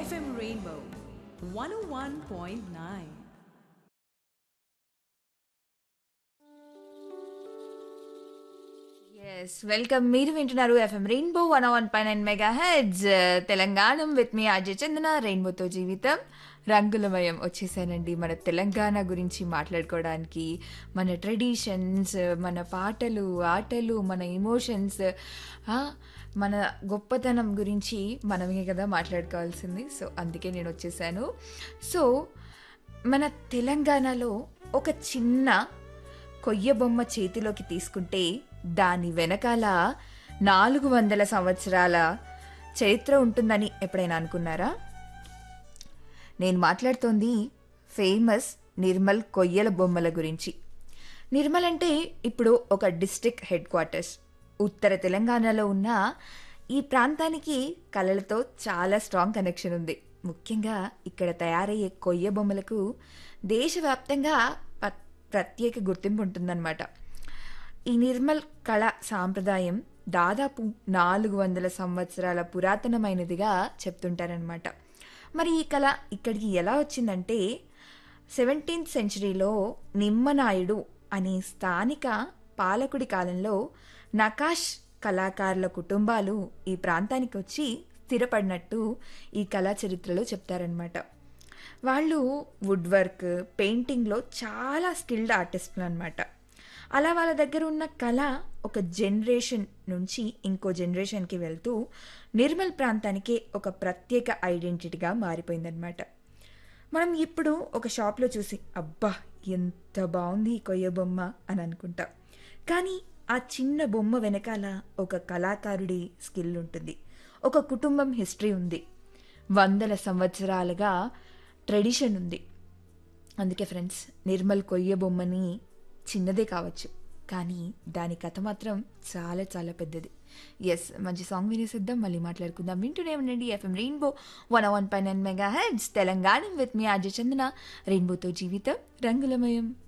FM Rainbow 101.9. Yes welcome మీరు వింటున్నారు FM rainbow one one పై nine mega hits Telangana with me Ajay Chandana రెయిన్బోతో జీవితం రంగులమయం వచ్చేసానండి మన తెలంగాణ గురించి మాట్లాడుకోవడానికి మన ట్రెడిషన్స్ మన పాటలు ఆటలు మన ఎమోషన్స్ మన గొప్పతనం గురించి మనమే కదా మాట్లాడుకోవాల్సింది సో అందుకే నేను వచ్చేసాను సో మన తెలంగాణలో ఒక చిన్న కొయ్య బొమ్మ చేతిలోకి తీసుకుంటే దాని వెనకాల నాలుగు వందల సంవత్సరాల చరిత్ర ఉంటుందని ఎప్పుడైనా అనుకున్నారా నేను మాట్లాడుతోంది ఫేమస్ నిర్మల్ కొయ్యల బొమ్మల గురించి నిర్మల్ అంటే ఇప్పుడు ఒక డిస్ట్రిక్ట్ హెడ్ క్వార్టర్స్ ఉత్తర తెలంగాణలో ఉన్న ఈ ప్రాంతానికి కళలతో చాలా స్ట్రాంగ్ కనెక్షన్ ఉంది ముఖ్యంగా ఇక్కడ తయారయ్యే కొయ్య బొమ్మలకు దేశవ్యాప్తంగా ప- ప్రత్యేక గుర్తింపు ఉంటుందన్నమాట ఈ నిర్మల్ కళ సాంప్రదాయం దాదాపు నాలుగు వందల సంవత్సరాల పురాతనమైనదిగా చెప్తుంటారనమాట మరి ఈ కళ ఇక్కడికి ఎలా వచ్చిందంటే సెవెంటీన్త్ సెంచరీలో నిమ్మనాయుడు అనే స్థానిక పాలకుడి కాలంలో నకాష్ కళాకారుల కుటుంబాలు ఈ ప్రాంతానికి వచ్చి స్థిరపడినట్టు ఈ కళా చరిత్రలో చెప్తారనమాట వాళ్ళు వుడ్ వర్క్ పెయింటింగ్లో చాలా స్కిల్డ్ ఆర్టిస్టులు అనమాట అలా వాళ్ళ దగ్గర ఉన్న కళ ఒక జనరేషన్ నుంచి ఇంకో జనరేషన్కి వెళ్తూ నిర్మల్ ప్రాంతానికి ఒక ప్రత్యేక ఐడెంటిటీగా మారిపోయిందనమాట మనం ఇప్పుడు ఒక షాప్లో చూసి అబ్బా ఎంత బాగుంది ఈ కొయ్య బొమ్మ అని అనుకుంటాం కానీ ఆ చిన్న బొమ్మ వెనకాల ఒక కళాకారుడి స్కిల్ ఉంటుంది ఒక కుటుంబం హిస్టరీ ఉంది వందల సంవత్సరాలుగా ట్రెడిషన్ ఉంది అందుకే ఫ్రెండ్స్ నిర్మల్ కొయ్య బొమ్మని చిన్నదే కావచ్చు కానీ దాని కథ మాత్రం చాలా చాలా పెద్దది ఎస్ మంచి సాంగ్ వినేసిద్దాం మళ్ళీ మాట్లాడుకుందాం వింటూనే ఉండండి ఎఫ్ఎం రెయిన్బో వన్ వన్ పై nine mega hits Telangana with me Ajay Chandana రెయిన్బోతో జీవితం రంగులమయం